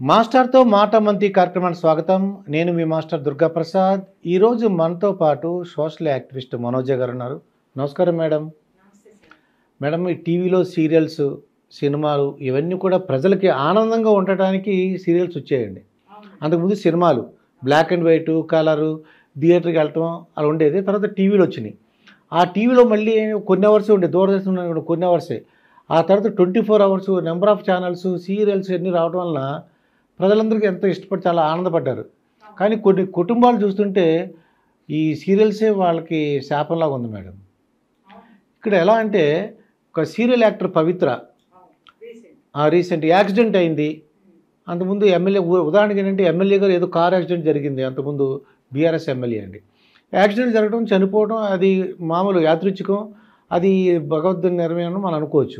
మాస్టర్తో మాట మంతి కార్యక్రమానికి స్వాగతం నేను మీ మాస్టర్ దుర్గా ప్రసాద్ ఈరోజు మనతో పాటు సోషల్ యాక్టివిస్ట్ మనోజ గారు ఉన్నారు నమస్కారం మేడం మేడం ఈ టీవీలో సీరియల్స్ సినిమాలు ఇవన్నీ కూడా ప్రజలకి ఆనందంగా ఉండటానికి సీరియల్స్ వచ్చాయండి అంతకుముందు సినిమాలు బ్లాక్ అండ్ వైట్ కలరు థియేటర్కి వెళ్ళటం అలా ఉండేది తర్వాత టీవీలో వచ్చినాయి ఆ టీవీలో మళ్ళీ కొన్ని అవర్స్ ఉండే దూరదర్శన్ కూడా కొన్ని అవర్సే ఆ తర్వాత twenty four hours number of channels serials అన్నీ రావడం వలన ప్రజలందరికీ ఎంతో ఇష్టపడి చాలా ఆనందపడ్డారు కానీ కొన్ని కుటుంబాలు చూస్తుంటే ఈ సీరియల్సే వాళ్ళకి శాపంలాగా ఉంది మేడం ఇక్కడ ఎలా అంటే ఒక serial actor Pavithra recent accident అయింది అంతకుముందు ఎమ్మెల్యే ఉ- ఉదాహరణకి ఏంటంటే ఎమ్మెల్యే గారు ఏదో కార్ యాక్సిడెంట్ జరిగింది అంతకుముందు బీఆర్ఎస్ ఎమ్మెల్యే అండి యాక్సిడెంట్ జరగడం చనిపోవడం అది మామూలు యాదృచ్ఛికం అది భగవద్ నిర్ణయం మనం అనుకోవచ్చు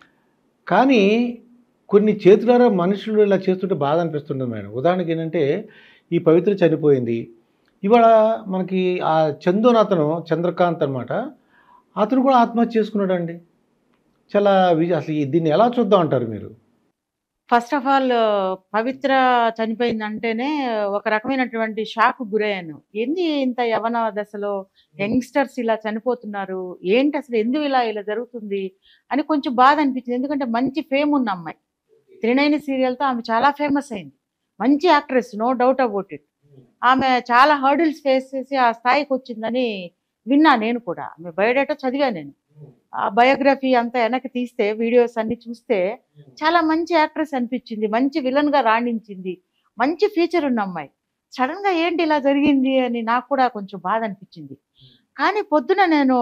కానీ కొన్ని చేతులారా మనుషులు ఇలా చేస్తుంటే బాధ అనిపిస్తుంది మేడం ఉదాహరణకి ఏంటంటే ఈ పవిత్ర చనిపోయింది ఇవాళ మనకి ఆ చందోన్ అతను చంద్రకాంత్ అనమాట అతను కూడా ఆత్మహత్య చేసుకున్నాడండి చాలా వి- అసలు ఈ- దీన్ని ఎలా చూద్దాం అంటారు మీరు ఫస్ట్ ఆఫ్ ఆల్ పవిత్ర చనిపోయిందంటేనే ఒక రకమైనటువంటి షాక్ గురయ్యాను ఏంది ఇంత యవన దశలో యంగ్స్టర్స్ ఇలా చనిపోతున్నారు ఏంటి అసలు ఎందుకు ఇలా ఇలా జరుగుతుంది అని కొంచెం బాధ అనిపించింది ఎందుకంటే మంచి ఫేమ్ ఉన్న అమ్మాయి త్రినైని సీరియల్తో ఆమె చాలా ఫేమస్ అయింది మంచి actress no doubt about it ఆమె చాలా హర్డిల్స్ ఫేస్ చేసి ఆ స్థాయికి వచ్చిందని విన్నా నేను కూడా ఆమె బయోడేటా చదివా నేను ఆ బయోగ్రఫీ అంతా వెనక్కి తీస్తే వీడియోస్ అన్ని చూస్తే చాలా మంచి యాక్ట్రెస్ అనిపించింది మంచి విలన్ గా రాణించింది మంచి ఫీచర్ ఉన్న అమ్మాయి సడన్ గా ఏంటి ఇలా జరిగింది అని నాకు కూడా కొంచెం బాధ అనిపించింది కానీ పొద్దున నేను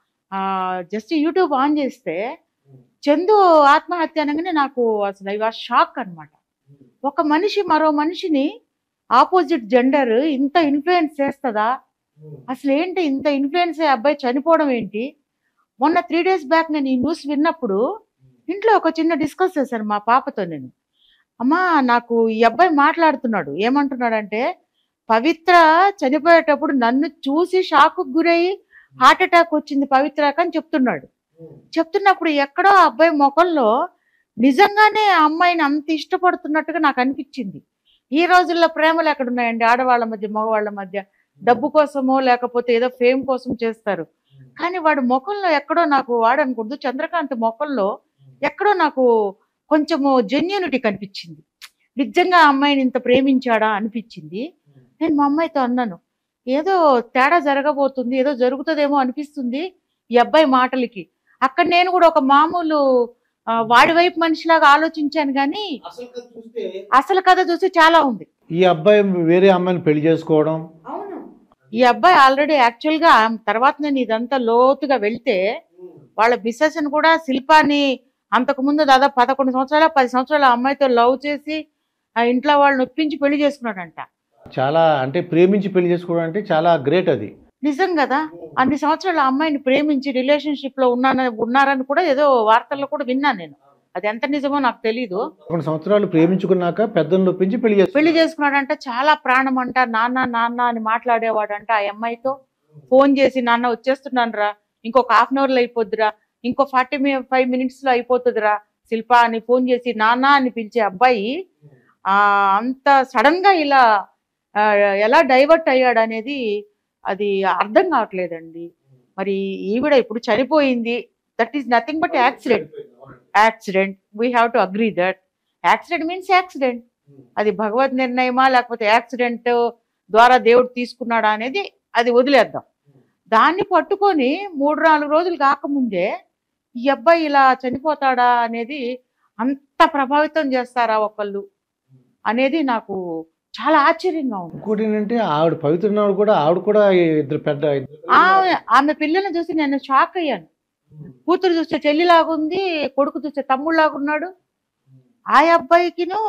జస్ట్ యూట్యూబ్ ఆన్ చేస్తే చందు ఆత్మహత్య అనగానే నాకు అసలు ఐ వాజ్ షాక్ అన్నమాట ఒక మనిషి మరో మనిషిని ఆపోజిట్ జెండర్ ఇంత ఇన్ఫ్లుయెన్స్ చేస్తుందా అసలు ఏంటి ఇంత ఇన్ఫ్లుయెన్స్ అయ్యే అబ్బాయి చనిపోవడం ఏంటి మొన్న త్రీ డేస్ బ్యాక్ నేను ఈ న్యూస్ విన్నప్పుడు ఇంట్లో ఒక చిన్న డిస్కస్ చేశాను మా పాపతో నేను అమ్మా నాకు ఈ అబ్బాయి మాట్లాడుతున్నాడు ఏమంటున్నాడంటే పవిత్ర చనిపోయేటప్పుడు నన్ను చూసి షాకు గురయ్యి హార్ట్ అటాక్ వచ్చింది పవిత్రకి అని చెప్తున్నాడు చెప్తున్నప్పుడు ఎక్కడో ఆ అబ్బాయి ముఖంలో నిజంగానే ఆ అమ్మాయిని అంత ఇష్టపడుతున్నట్టుగా నాకు అనిపించింది ఈ రోజుల్లో ప్రేమలు ఎక్కడ ఉన్నాయండి ఆడవాళ్ళ మధ్య మగవాళ్ళ మధ్య డబ్బు కోసమో లేకపోతే ఏదో ఫేమ్ కోసం చేస్తారు కానీ వాడు ముఖంలో ఎక్కడో నాకు వాడనుకూడదు చంద్రకాంత్ ముఖంలో ఎక్కడో నాకు కొంచెము జెన్యూనిటీ కనిపించింది నిజంగా ఆ అమ్మాయిని ఇంత ప్రేమించాడా అనిపించింది నేను మా అమ్మాయితో అన్నాను ఏదో తేడా జరగబోతుంది ఏదో జరుగుతుందేమో అనిపిస్తుంది ఈ అబ్బాయి మాటలకి అక్కడ నేను కూడా ఒక మామూలు ఆ, వాడి వైపు మనిషిలాగా ఆలోచించాను కానీ అసలు కథ చూసి చాలా ఉంది ఈ అబ్బాయి వేరే అమ్మాయిని పెళ్లి చేసుకోవడం అవును ఈ అబ్బాయి ఆల్రెడీ యాక్చువల్ గా తర్వాత నేను ఇదంతా లోతుగా వెళ్తే వాళ్ళ బిజినెస్ కూడా శిల్పాన్ని అంతకు ముందు దాదాపు పదకొండు సంవత్సరాల పది సంవత్సరాల అమ్మాయితో లవ్ చేసి ఆ ఇంట్లో వాళ్ళని ఒప్పించి పెళ్లి చేసుకున్నాడంట చాలా అంటే ప్రేమించి పెళ్లి చేసుకోవడం అంటే చాలా గ్రేట్ అది నిజం కదా అన్ని సంవత్సరాలు ఆ అమ్మాయిని ప్రేమించి రిలేషన్షిప్ లో ఉన్నాన ఉన్నారని కూడా ఏదో వార్తల్లో కూడా విన్నాను నేను అది ఎంత నిజమో నాకు తెలీదు కొన్ని సంవత్సరాలు ప్రేమించుకున్నాక పెద్దలను ఒప్పించి పెళ్లి పెళ్లి చేసుకున్నాడు చేసుకున్నాడంట చాలా ప్రాణం అంట నాన్న నాన్న అని మాట్లాడేవాడంట ఆ అమ్మాయితో ఫోన్ చేసి నాన్న వచ్చేస్తున్నాను రా ఇంకొక హాఫ్ అన్ అవర్ లో అయిపోద్దిరా ఇంకో ఫార్టీ ఫైవ్ మినిట్స్ లో అయిపోతుందిరా శిల్ప అని ఫోన్ చేసి నాన్న అని పిలిచే అబ్బాయి ఆ అంత సడన్ గా ఇలా ఆ, ఎలా డైవర్ట్ అయ్యాడు అనేది అది అర్థం కావట్లేదండి మరి ఈవిడ ఇప్పుడు చనిపోయింది that is nothing but accident accident we have to agree that accident means accident అది భగవద్ నిర్ణయమా లేకపోతే యాక్సిడెంట్ ద్వారా దేవుడు తీసుకున్నాడా అనేది అది వదిలేద్దాం దాన్ని పట్టుకొని మూడు నాలుగు రోజులు కాకముందే ఈ అబ్బాయి ఇలా చనిపోతాడా అనేది అంత ప్రభావితం చేస్తారా ఒకళ్ళు అనేది నాకు చాలా ఆశ్చర్యంగా ఉంది ఇంకోటి ఏంటంటే ఆవిడ పవిత్ర కూడా ఆవిడ కూడా ఇద్దరు పెద్ద ఆమె ఆమె పిల్లల్ని చూసి నేను షాక్ అయ్యాను కూతురు చూస్తే చెల్లిలాగుంది కొడుకు చూస్తే తమ్ముళ్ళలాగున్నాడు ఆ అబ్బాయికిను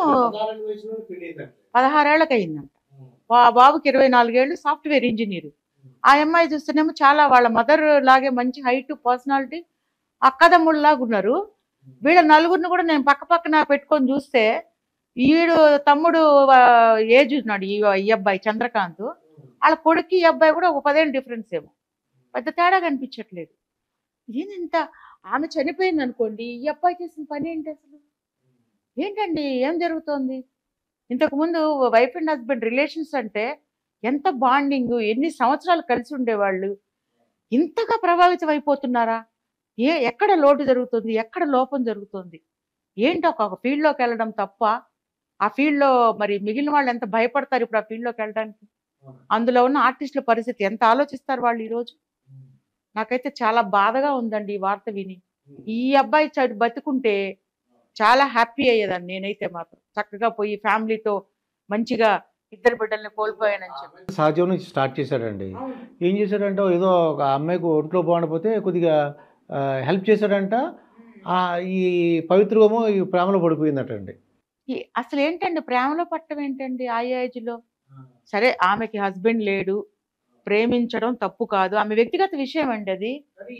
పదహారేళ్ళకి అయిందంట ఆ బాబుకి ఇరవై నాలుగేళ్ళు సాఫ్ట్వేర్ ఇంజనీర్ ఆ అమ్మాయి చూస్తేనేమో చాలా వాళ్ళ మదర్ లాగే మంచి హైట్ పర్సనాలిటీ అక్కదమ్ముళ్ళలాగా ఉన్నారు వీళ్ళ నలుగురిని కూడా నేను పక్క పక్కన పెట్టుకొని చూస్తే ఈడు తమ్ముడు ఏజ్ ఉన్నాడు ఈ ఈ అబ్బాయి చంద్రకాంత్ వాళ్ళ కొడుకు ఈ అబ్బాయి కూడా ఒక పదేళ్ళు డిఫరెన్స్ ఏమో పెద్ద తేడా కనిపించట్లేదు ఏంది ఇంత ఆమె చనిపోయింది అనుకోండి ఈ అబ్బాయి చేసిన పని ఏంటి అసలు ఏంటండి ఏం జరుగుతోంది ఇంతకు ముందు వైఫ్ అండ్ హస్బెండ్ రిలేషన్స్ అంటే ఎంత బాండింగ్ ఎన్ని సంవత్సరాలు కలిసి ఉండేవాళ్ళు ఇంతగా ప్రభావితం అయిపోతున్నారా ఏ ఎక్కడ లోటు జరుగుతుంది ఎక్కడ లోపం జరుగుతుంది ఏంటి ఒక ఫీల్డ్లోకి వెళ్ళడం తప్ప ఆ ఫీల్డ్లో మరి మిగిలిన వాళ్ళు ఎంత భయపడతారు ఇప్పుడు ఆ ఫీల్డ్లోకి వెళ్ళడానికి అందులో ఉన్న ఆర్టిస్టుల పరిస్థితి ఎంత ఆలోచిస్తారు వాళ్ళు ఈరోజు నాకైతే చాలా బాధగా ఉందండి ఈ వార్త విని ఈ అబ్బాయి చ- బతుకుంటే చాలా హ్యాపీ అయ్యేదాన్ని నేనైతే మాత్రం చక్కగా పోయి ఫ్యామిలీతో మంచిగా ఇద్దరు బిడ్డల్ని కోల్పోయానని చెప్పి సహజీవనం నుంచి స్టార్ట్ చేశాడండి ఏం చేశాడంటే ఏదో ఒక అమ్మాయికి ఒంట్లో బాగుండపోతే కొద్దిగా హెల్ప్ చేశాడంట ఆ, ఈ పవిత్రమో ఈ ప్రేమలో పడిపోయిందటండి ఈ- అసలు ఏంటండి ప్రేమలో పట్టడం ఏంటండి ఆ ఏజ్లో సరే ఆమెకి హస్బెండ్ లేడు ప్రేమించడం తప్పు కాదు ఆమె వ్యక్తిగత విషయం అండి అది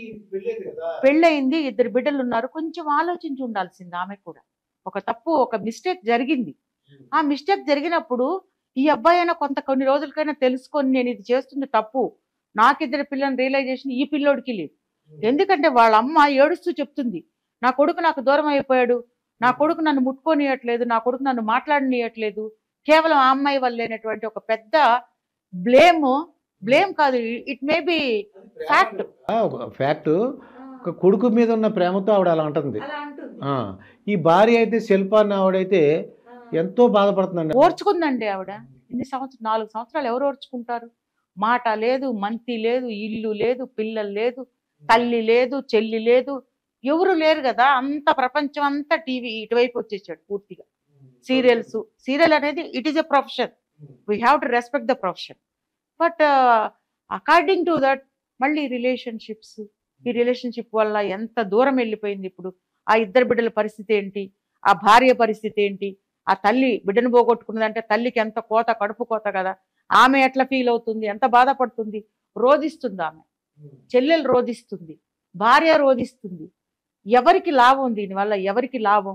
పెళ్ళయింది ఇద్దరు బిడ్డలు ఉన్నారు కొంచెం ఆలోచించి ఉండాల్సింది ఆమె కూడా ఒక తప్పు ఒక మిస్టేక్ జరిగింది ఆ మిస్టేక్ జరిగినప్పుడు ఈ అబ్బాయి అయినా కొంత కొన్ని రోజులకైనా తెలుసుకొని నేను ఇది చేస్తుంది తప్పు నాకిద్దరు పిల్లల రియలైజేషన్ ఈ పిల్లోడికి లేదు ఎందుకంటే వాళ్ళ అమ్మ ఏడుస్తూ చెప్తుంది నా కొడుకు నాకు దూరం అయిపోయాడు నా కొడుకు నన్ను ముట్టుకోనియట్లేదు నా కొడుకు నన్ను మాట్లాడనియట్లేదు కేవలం ఆ అమ్మాయి వల్లేనటువంటి ఒక పెద్ద బ్లేమ్ బ్లేమ్ కాదు it may be fact fact ఒక కొడుకు మీద ఉన్న ప్రేమతో ఆవిడ అలా అంటుంది ఆ, ఈ భార్య అయితే శిల్ప అన్న ఆవిడైతే ఎంతో బాధపడుతుందండి ఓర్చుకుందండి ఆవిడ ఎన్ని సంవత్సరం నాలుగు సంవత్సరాలు ఎవరు ఓర్చుకుంటారు మాట లేదు మంతి లేదు ఇల్లు లేదు పిల్లలు లేదు తల్లి లేదు చెల్లి లేదు ఎవరు లేరు కదా అంత ప్రపంచం అంతా టీవీ ఇటువైపు వచ్చేసాడు పూర్తిగా సీరియల్స్ సీరియల్ అనేది it is a profession we have to respect the profession but according to that మళ్ళీ రిలేషన్షిప్స్ ఈ రిలేషన్షిప్ వల్ల ఎంత దూరం వెళ్ళిపోయింది ఇప్పుడు ఆ ఇద్దరు బిడ్డల పరిస్థితి ఏంటి ఆ భార్య పరిస్థితి ఏంటి ఆ తల్లి బిడ్డను పోగొట్టుకున్నదంటే తల్లికి ఎంత కోత కడుపు కోత కదా ఆమె ఎట్లా ఫీల్ అవుతుంది ఎంత బాధపడుతుంది రోధిస్తుంది ఆమె చెల్లెలు రోధిస్తుంది భార్య రోధిస్తుంది ఎవరికి లాభం దీనివల్ల ఎవరికి లాభం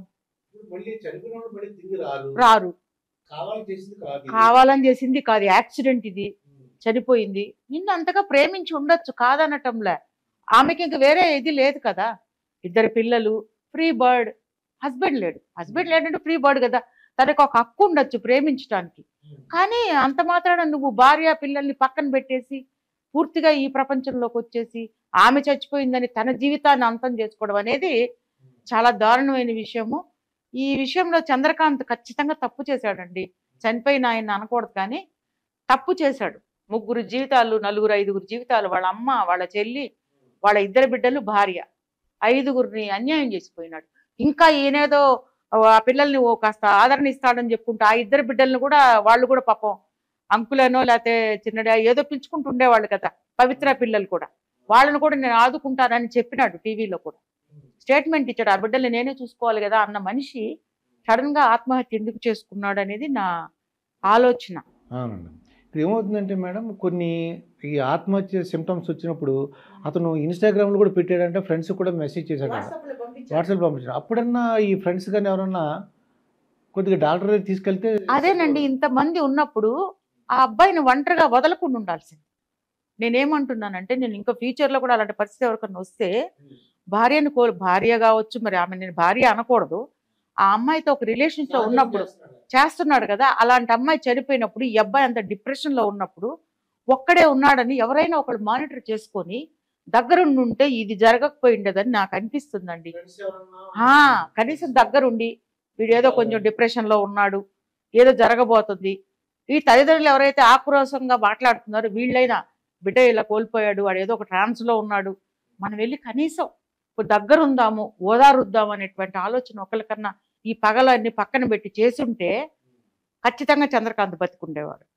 రారు కావాలని చేసింది కాదు యాక్సిడెంట్ ఇది చనిపోయింది నిన్ను అంతగా ప్రేమించి ఉండొచ్చు కాదనటంలే ఆమెకి ఇంక వేరే ఇది లేదు కదా ఇద్దరు పిల్లలు ఫ్రీ బర్డ్ హస్బెండ్ లేడు హస్బెండ్ లేడంటే ఫ్రీ బర్డ్ కదా తనకు ఒక హక్కు ఉండొచ్చు ప్రేమించడానికి కానీ అంత మాత్రాన నువ్వు భార్య పిల్లల్ని పక్కన పెట్టేసి పూర్తిగా ఈ ప్రపంచంలోకి వచ్చేసి ఆమె చచ్చిపోయిందని తన జీవితాన్ని అంతం చేసుకోవడం అనేది చాలా దారుణమైన విషయము ఈ విషయంలో చంద్రకాంత్ ఖచ్చితంగా తప్పు చేశాడండి చనిపోయిన ఆయన అనకూడదు కానీ తప్పు చేశాడు ముగ్గురు జీవితాలు నలుగురు ఐదుగురు జీవితాలు వాళ్ళ అమ్మ వాళ్ళ చెల్లి వాళ్ళ ఇద్దరు బిడ్డలు భార్య ఐదుగురిని అన్యాయం చేసిపోయినాడు ఇంకా ఈయనేదో ఆ పిల్లల్ని ఓ కాస్త ఆదరణ ఇస్తాడని చెప్పుకుంటూ ఆ ఇద్దరు బిడ్డల్ని కూడా వాళ్ళు కూడా పాపం అంకులనో లేకపోతే చిన్నడా ఏదో పిలుచుకుంటూ ఉండేవాళ్ళు కదా పవిత్ర పిల్లలు కూడా వాళ్ళని కూడా నేను ఆదుకుంటానని చెప్పినాడు టీవీలో కూడా స్టేట్మెంట్ ఇచ్చాడు ఆ బిడ్డల్ని నేనే చూసుకోవాలి కదా అన్న మనిషి సడన్ గా ఆత్మహత్య ఎందుకు చేసుకున్నాడు అనేది నా ఆలోచన అవునండి ఇప్పుడు ఏమవుతుందంటే మేడం కొన్ని ఈ ఆత్మహత్య సిమ్టమ్స్ వచ్చినప్పుడు అతను ఇన్స్టాగ్రామ్లో కూడా పెట్టాడంటే ఫ్రెండ్స్ కూడా మెసేజ్ చేశాడు వాట్సాప్ పంపించాడు అప్పుడన్నా ఈ ఫ్రెండ్స్ కానీ ఎవరన్నా కొద్దిగా డాక్టర్ దగ్గరికి తీసుకెళ్తే అదేనండి ఇంతమంది ఉన్నప్పుడు ఆ అబ్బాయిని ఒంటరిగా వదలకుండా ఉండాల్సింది నేనేమంటున్నానంటే నేను ఇంకా future లో కూడా అలాంటి పరిస్థితి ఎవరికన్నా వస్తే భార్యను కో భార్య కావచ్చు మరి ఆమె నేను భార్య అనకూడదు ఆ అమ్మాయితో ఒక రిలేషన్స్ లో ఉన్నప్పుడు చేస్తున్నాడు కదా అలాంటి అమ్మాయి చనిపోయినప్పుడు ఈ అబ్బాయి అంత డిప్రెషన్ లో ఉన్నప్పుడు ఒక్కడే ఉన్నాడని ఎవరైనా ఒకళ్ళు మానిటర్ చేసుకొని దగ్గరుండి ఉంటే ఇది జరగకపోయిండదని నాకు అనిపిస్తుందండి ఆ, కనీసం దగ్గరుండి వీడు ఏదో కొంచెం డిప్రెషన్ లో ఉన్నాడు ఏదో జరగబోతుంది ఈ తల్లిదండ్రులు ఎవరైతే ఆక్రోశంగా మాట్లాడుతున్నారో వీళ్ళైనా బిడ్డ ఇలా కోల్పోయాడు వాడు ఏదో ఒక ట్రాన్స్ లో ఉన్నాడు మనం వెళ్ళి కనీసం ఒక దగ్గర ఉందాము ఓదారుద్దాం అనేటువంటి ఆలోచన ఒకరికన్నా ఈ పగలన్నీ పక్కన పెట్టి చేసుంటే ఖచ్చితంగా చంద్రకాంత్ బతికుండేవాడు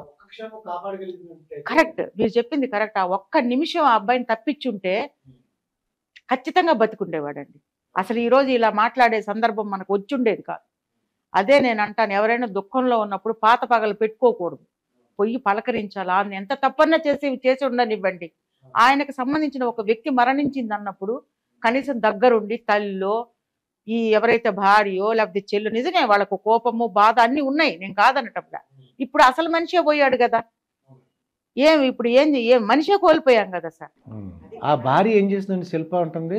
కరెక్ట్ మీరు చెప్పింది కరెక్ట్ ఆ ఒక్క నిమిషం ఆ అబ్బాయిని తప్పించుంటే ఖచ్చితంగా బతికుండేవాడండి అసలు ఈ రోజు ఇలా మాట్లాడే సందర్భం మనకు వచ్చుండేది కాదు అదే నేను అంటాను ఎవరైనా దుఃఖంలో ఉన్నప్పుడు పాత పగలు పెట్టుకోకూడదు పొయ్యి పలకరించాలా ఆయన ఎంత తప్పన్నా చేసి చేసి ఉండనివ్వండి ఆయనకు సంబంధించిన ఒక వ్యక్తి మరణించింది అన్నప్పుడు కనీసం దగ్గరుండి తల్లో ఈ ఎవరైతే భార్యో లేకపోతే చెల్లు నిజమే వాళ్ళకు కోపము బాధ అన్ని ఉన్నాయి నేను కాదనటప్పుడు ఇప్పుడు అసలు మనిషే పోయాడు కదా ఏం ఇప్పుడు ఏం ఏం మనిషే కోల్పోయాం కదా సార్ ఉమ్. ఆ భార్య ఏం చేస్తుందండి శిల్ప ఉంటుంది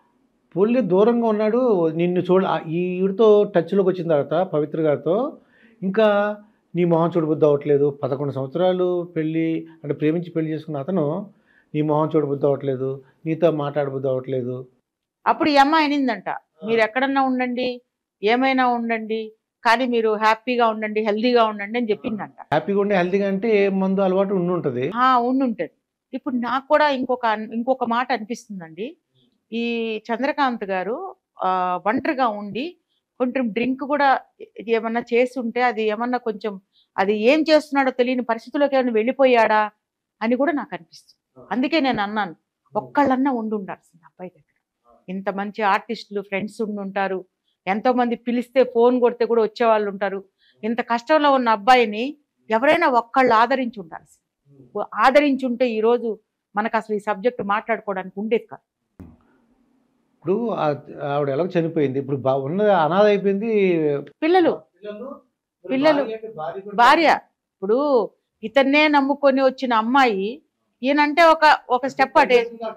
పొల్లి దూరంగా ఉన్నాడు నిన్ను చూడ ఆ- ఈవిడతో టచ్లోకి వచ్చిన తర్వాత పవిత్ర గారితో ఇంకా నీ మొహం చూడబుద్ధి అవ్వట్లేదు పదకొండు సంవత్సరాలు పెళ్ళి అంటే ప్రేమించి పెళ్లి చేసుకున్న అతను నీ మొహం చూడబుద్ధి అవ్వట్లేదు నీతో మాట్లాడబుద్ధి అవ్వట్లేదు అప్పుడు ఈ అమ్మాయి అనిందంట మీరు ఎక్కడన్నా ఉండండి ఏమైనా ఉండండి కానీ మీరు హ్యాపీగా ఉండండి హెల్దీగా ఉండండి అని చెప్పిందంట హ్యాపీగా ఉండి హెల్తీగా అంటే ఏ మందు అలవాటు ఉండి ఉంటుంది ఆ, ఉండుంటది ఇప్పుడు నాకు కూడా ఇంకొక అన్- ఇంకొక మాట అనిపిస్తుందండి ఈ చంద్రకాంత్ గారు ఆ, ఒంటరిగా ఉండి కొంచెం డ్రింక్ కూడా ఇది ఏమన్నా చేసి ఉంటే అది ఏమన్నా కొంచెం అది ఏం చేస్తున్నాడో తెలియని పరిస్థితిలోకి ఏమైనా వెళ్ళిపోయాడా అని కూడా నాకు అనిపిస్తుంది అందుకే నేను అన్నాను ఒక్కళ్ళన్నా ఉండి ఉండాల్సింది అబ్బాయి దగ్గర ఇంత మంచి ఆర్టిస్టులు ఫ్రెండ్స్ ఉండి ఉంటారు ఎంతో మంది పిలిస్తే ఫోన్ కొడితే కూడా వచ్చేవాళ్ళు ఉంటారు ఇంత కష్టంలో ఉన్న అబ్బాయిని ఎవరైనా ఒక్కళ్ళు ఆదరించి ఉండాల్సింది ఆదరించి ఉంటే ఈ రోజు మనకు అసలు ఈ సబ్జెక్ట్ మాట్లాడుకోవడానికి ఉండేది కాదు ఇప్పుడు ఆ- ఆవిడ ఎలా చనిపోయింది ఇప్పుడు బా ఉన్నది అనాథ అయిపోయింది పిల్లలు పిల్లలు, భార్య ఇప్పుడు ఇతన్నే నమ్ముకొని వచ్చిన అమ్మాయి ఈయనంటే ఒక ఒక స్టెప్ అటే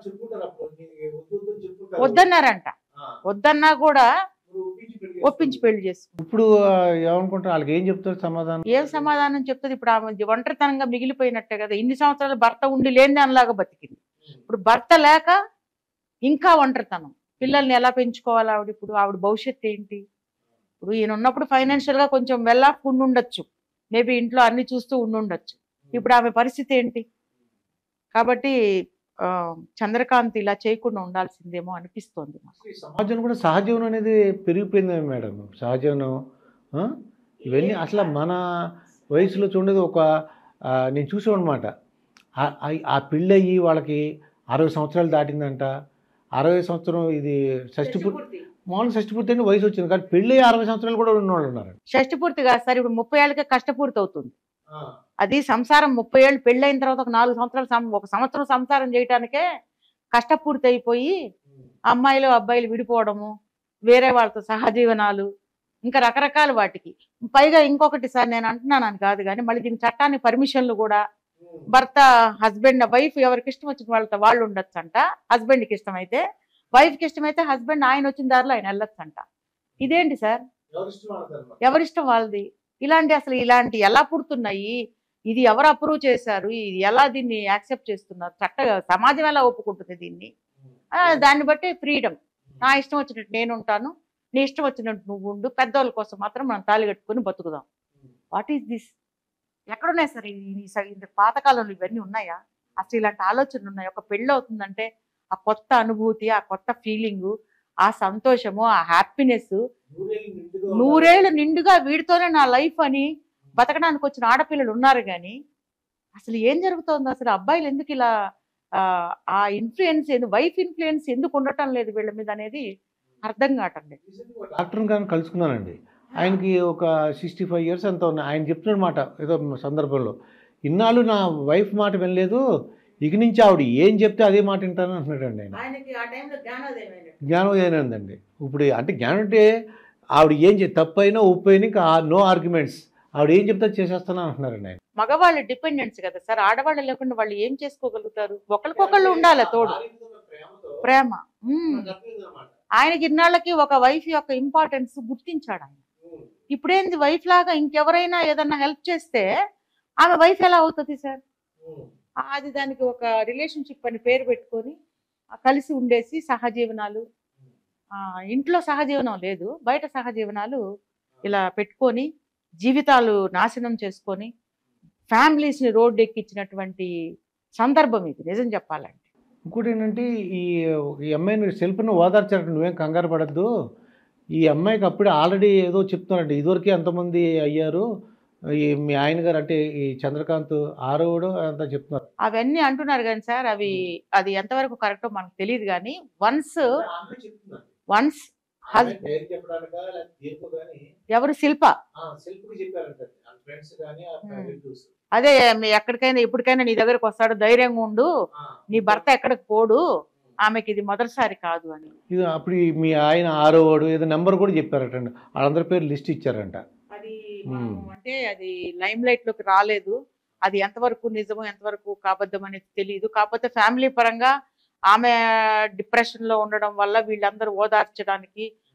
వద్దన్నారంట వద్దన్నా కూడా ఒప్పించి పెళ్లి చేసుకుంది ఇప్పుడు ఆ, ఏమనుకుంటారు వాళ్ళకి ఏం చెప్తారు సమాధానం ఏం సమాధానం చెప్తుంది ఇప్పుడు ఆమె ఒంటరితనంగా మిగిలిపోయినట్టే కదా ఇన్ని సంవత్సరాలు భర్త ఉండి లేని దానిలాగా బతికింది ఇప్పుడు భర్త లేక ఇంకా ఒంటరితనం పిల్లల్ని ఎలా పెంచుకోవాలి ఆవిడ ఇప్పుడు ఆవిడ భవిష్యత్తు ఏంటి ఇప్పుడు ఈయన ఉన్నప్పుడు ఫైనాన్షియల్ గా కొంచెం వెళ్ళాపు ఉండి ఉండొచ్చు మేబీ ఇంట్లో అన్ని చూస్తూ ఉండి ఉండొచ్చు ఇప్పుడు ఆమె పరిస్థితి ఏంటి కాబట్టి ఆ, చంద్రకాంత్ ఇలా చేయకుండా ఉండాల్సిందేమో అనిపిస్తోంది నాకు ఈ సమాజం కూడా సహజీవనం అనేది పెరిగిపోయింది మేడం సహజీవనం ఆ? ఇవన్నీ అసలు మన వయసులో చూడేది ఒక ఆ, నేను చూసామన్నమాట ఆ- ఆ- ఆ పెళ్ళి వాళ్ళకి అరవై సంవత్సరాలు దాటిందంట అరవై సంవత్సరం ఇది షష్టి పూర్తి మామూలు షష్టి పూర్తి అంటే వయసు వచ్చింది కానీ పెళ్ళి అరవై సంవత్సరాలు కూడా ఉన్నవాళ్ళు ఉన్నారు షష్టి పూర్తి కాదు సార్ ఇప్పుడు ముప్పై ఏళ్ళకే కష్టపూర్తి అవుతుంది అది సంసారం ముప్పై ఏళ్ళు పెళ్ళైన తర్వాత ఒక నాలుగు సంవత్సరాలు సం- ఒక సంవత్సరం సంసారం చేయటానికే కష్టపూర్తి అయిపోయి అమ్మాయిలు అబ్బాయిలు విడిపోవడము వేరే వాళ్ళతో సహజీవనాలు ఇంకా రకరకాల వాటికి పైగా ఇంకొకటి సార్ నేను అంటున్నాను అని కాదు కానీ మళ్ళీ దీని చట్టాన్ని పర్మిషన్లు కూడా భర్త హస్బెండ్ వైఫ్ ఎవరికి ఇష్టం వచ్చిన వాళ్ళతో వాళ్ళు ఉండొచ్చు అంట హస్బెండ్కి ఇష్టమైతే వైఫ్కి ఇష్టమైతే హస్బెండ్ ఆయన వచ్చిన దారిలో ఆయన వెళ్ళొచ్చు అంట ఇదేంటి సార్ ఎవరిష్టం వాళ్ళది ఇలాంటి అసలు ఇలాంటి ఎలా పుడుతున్నాయి ఇది ఎవరు అప్రూవ్ చేశారు ఇది ఎలా దీన్ని యాక్సెప్ట్ చేస్తున్నారు చట్ట సమాజం ఎలా ఒప్పుకుంటుంది దీన్ని ఆ, దాన్ని బట్టి ఫ్రీడమ్ నా ఇష్టం వచ్చినట్టు నేను ఉంటాను నీ ఇష్టం వచ్చినట్టు నువ్వు ఉండు పెద్దవాళ్ళ కోసం మాత్రం మనం తాళి కట్టుకుని బతుకుదాం వాట్ ఈస్ దిస్ ఎక్కడున్నాయి సార్ ఈ ఈ స- ఇంత పాతకాలంలో ఇవన్నీ ఉన్నాయా అసలు ఇలాంటి ఆలోచనలు ఉన్నాయి ఒక పెళ్ళి అవుతుందంటే ఆ కొత్త అనుభూతి ఆ కొత్త ఫీలింగు ఆ సంతోషము ఆ హ్యాపీనెస్ నూరేళ్ళు నిండుగా వీడితోనే నా లైఫ్ అని బతకడానికి వచ్చిన ఆడపిల్లలు ఉన్నారు కానీ అసలు ఏం జరుగుతోంది అసలు అబ్బాయిలు ఎందుకు ఇలా ఆ, ఆ ఇన్ఫ్లుయెన్స్ వైఫ్ ఇన్ఫ్లుయెన్స్ ఎందుకు ఉండటం లేదు వీళ్ళ మీద అనేది అర్థం కావటం లేదు డాక్టర్ని కానీ కలుసుకున్నానండి ఆయనకి ఒక సిక్స్టీ ఫైవ్ ఇయర్స్ అంత ఉన్నాయి ఆయన చెప్తున్న మాట ఏదో సందర్భంలో ఇన్నాళ్ళు నా వైఫ్ మాట వినలేదు ఇక నుంచి ఆవిడ ఏం చెప్తే అదే మాట వింటాను అంటున్నాడండి ఆయన ఆయనకి ఆ టైంలో జ్ఞానోదయం జ్ఞానోదయం ఉందండి ఇప్పుడు అంటే జ్ఞానం అంటే ఆవిడ ఏం చే తప్పైనా ఉప్పు అయినా ఇంకా నో ఆర్గ్యుమెంట్స్ ఆవిడ ఏం చెప్తే అది చేసేస్తాను అంటున్నారండి ఆయన మగవాళ్ళు డిపెండెన్స్ కదా సార్ ఆడవాళ్ళు లేకుండా వాళ్ళు ఏం చేసుకోగలుగుతారు ఒకరికొకళ్ళు ఉండాలి తోడు ప్రేమ ఉమ్. ఆయనకి ఇన్నాళ్ళకి ఒక వైఫ్ యొక్క ఇంపార్టెన్స్ గుర్తించాడు ఆయన ఇప్పుడేంది వైఫ్ లాగా ఇంకెవరైనా ఏదన్నా హెల్ప్ చేస్తే ఆమె వైఫ్ ఎలా అవుతుంది సార్ అది దానికి ఒక రిలేషన్షిప్ అని పేరు పెట్టుకొని ఆ కలిసి ఉండేసి సహజీవనాలు ఆ, ఇంట్లో సహజీవనం లేదు బయట సహజీవనాలు ఇలా పెట్టుకొని జీవితాలు నాశనం చేసుకొని ఫ్యామిలీస్ని రోడ్డు ఎక్కించినటువంటి సందర్భం ఇది నిజం చెప్పాలంటే ఇంకోటి ఏంటంటే ఈ ఈ అమ్మాయిని సెల్ఫ్ను ఓదార్చారట నువ్వేం కంగారు పడద్దు ఈ అమ్మాయికి అప్పుడే ఆల్రెడీ ఏదో చెప్తున్నారంట ఇదివరకే ఎంతమంది అయ్యారు ఈ మీ ఆయన గారు అంటే ఈ చంద్రకాంత్ ఆరోడు అంతా చెప్తున్నారు అవన్నీ అంటున్నారు కానీ సార్ అవి అది ఎంతవరకు కరెక్టో మనకు తెలియదు కానీ వన్స్ వన్స్ హస్- ఎవరు శిల్ప అదే మీ ఎక్కడికైనా ఎప్పటికైనా నీ దగ్గరకు వస్తాడు ధైర్యంగా ఉండు నీ భర్త ఎక్కడికి పోడు ఆమెకి ఇది మొదటిసారి కాదు అని ఇది అప్పుడు ఈ మీ ఆయన ఆరోవాడు ఏదో నెంబర్ కూడా చెప్పారటండి వాళ్ళందరి పేరు లిస్ట్ ఇచ్చారంట అది మనం అంటే అది లైమ్ లైట్ లోకి రాలేదు అది ఎంతవరకు నిజమో ఎంతవరకు కాబద్ధం అనేది తెలియదు కాకపోతే ఫ్యామిలీ పరంగా ఆమె డిప్రెషన్ లో ఉండడం వల్ల వీళ్ళందరూ ఓదార్చడానికి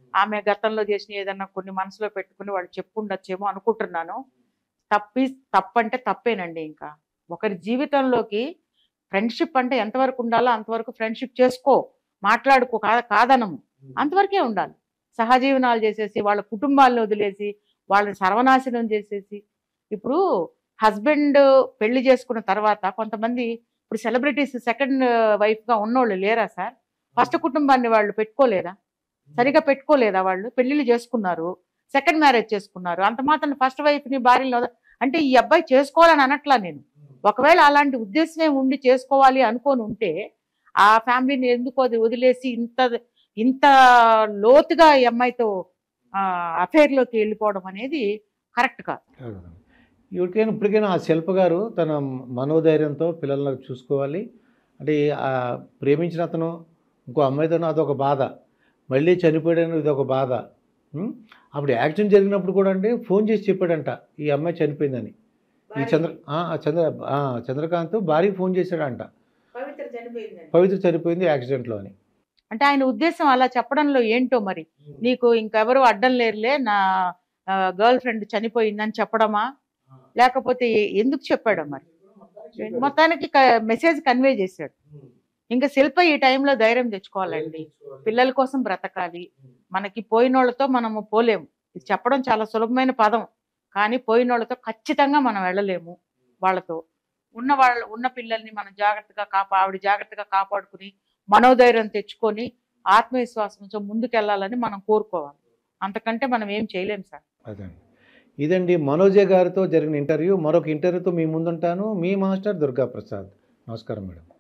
ఆమె గతంలో చేసిన ఏదన్నా కొన్ని మనసులో పెట్టుకుని వాళ్ళు చెప్పుండొచ్చేమో అనుకుంటున్నాను తప్పి తప్పంటే తప్పేనండి ఇంకా ఒకరి జీవితంలోకి ఫ్రెండ్షిప్ అంటే ఎంతవరకు ఉండాలో అంతవరకు ఫ్రెండ్షిప్ చేసుకో మాట్లాడుకో కాద కాదనము అంతవరకే ఉండాలి సహజీవనాలు చేసేసి వాళ్ళ కుటుంబాలను వదిలేసి వాళ్ళని సర్వనాశనం చేసేసి ఇప్పుడు హస్బెండ్ పెళ్లి చేసుకున్న తర్వాత కొంతమంది ఇప్పుడు సెలబ్రిటీస్ సెకండ్ వైఫ్గా ఉన్నోళ్ళు లేరా సార్ ఫస్ట్ కుటుంబాన్ని వాళ్ళు పెట్టుకోలేదా సరిగా పెట్టుకోలేదా వాళ్ళు పెళ్లిళ్ళు చేసుకున్నారు సెకండ్ మ్యారేజ్ చేసుకున్నారు అంత మాత్రం ఫస్ట్ వైఫ్ని భార్యని వద- అంటే ఈ అబ్బాయి చేసుకోవాలని అనట్లా నేను ఒకవేళ అలాంటి ఉద్దేశమే ఉండి చేసుకోవాలి అనుకొని ఉంటే ఆ ఫ్యామిలీని ఎందుకు అది వదిలేసి ఇంత ఇంత లోతుగా ఈ అమ్మాయితో అఫేర్లోకి వెళ్ళిపోవడం అనేది కరెక్ట్ కాదు ఇప్పటికైనా ఇప్పటికైనా ఆ శిల్ప గారు తన మనోధైర్యంతో పిల్లలను చూసుకోవాలి అంటే ఆ ప్రేమించిన అతను ఇంకో అమ్మాయితోనూ అదొక బాధ మళ్ళీ చనిపోయాడని ఇదొక బాధ ఉం? అప్పుడు యాక్సిడెంట్ జరిగినప్పుడు కూడా అంటే ఫోన్ చేసి చెప్పాడంట ఈ అమ్మాయి చనిపోయిందని ఈ చంద్ర ఆ, ఆ చంద్ర ఆ, చంద్రకాంత్ భార్యకి ఫోన్ చేశాడంట పవిత్ర చనిపోయింది యాక్సిడెంట్లో అని అంటే ఆయన ఉద్దేశం అలా చెప్పడంలో ఏంటో మరి నీకు ఇంకెవరు అడ్డం లేరులే నా గర్ల్ ఫ్రెండ్ చనిపోయిందని చెప్పడమా లేకపోతే ఏ- ఎందుకు చెప్పాడు మరి మొత్తానికి మెసేజ్ కన్వే చేశాడు ఇంకా శిల్ప ఈ టైంలో ధైర్యం తెచ్చుకోవాలండి పిల్లల కోసం బ్రతకాలి మనకి పోయినోళ్ళతో మనము పోలేము ఇది చెప్పడం చాలా సులభమైన పదం కానీ పోయినోళ్ళతో ఖచ్చితంగా మనం వెళ్ళలేము వాళ్ళతో ఉన్న వాళ్ళ ఉన్న పిల్లల్ని మనం జాగ్రత్తగా కాపా ఆవిడ జాగ్రత్తగా కాపాడుకుని మనోధైర్యం తెచ్చుకొని ఆత్మవిశ్వాసంతో ముందుకెళ్ళాలని మనం కోరుకోవాలి అంతకంటే మనం ఏం చేయలేం సార్ అదండి ఇదండి మనోజ గారితో జరిగిన ఇంటర్వ్యూ మరొక ఇంటర్వ్యూతో మీ ముందుంటాను మీ మాస్టర్ దుర్గా ప్రసాద్ నమస్కారం మేడం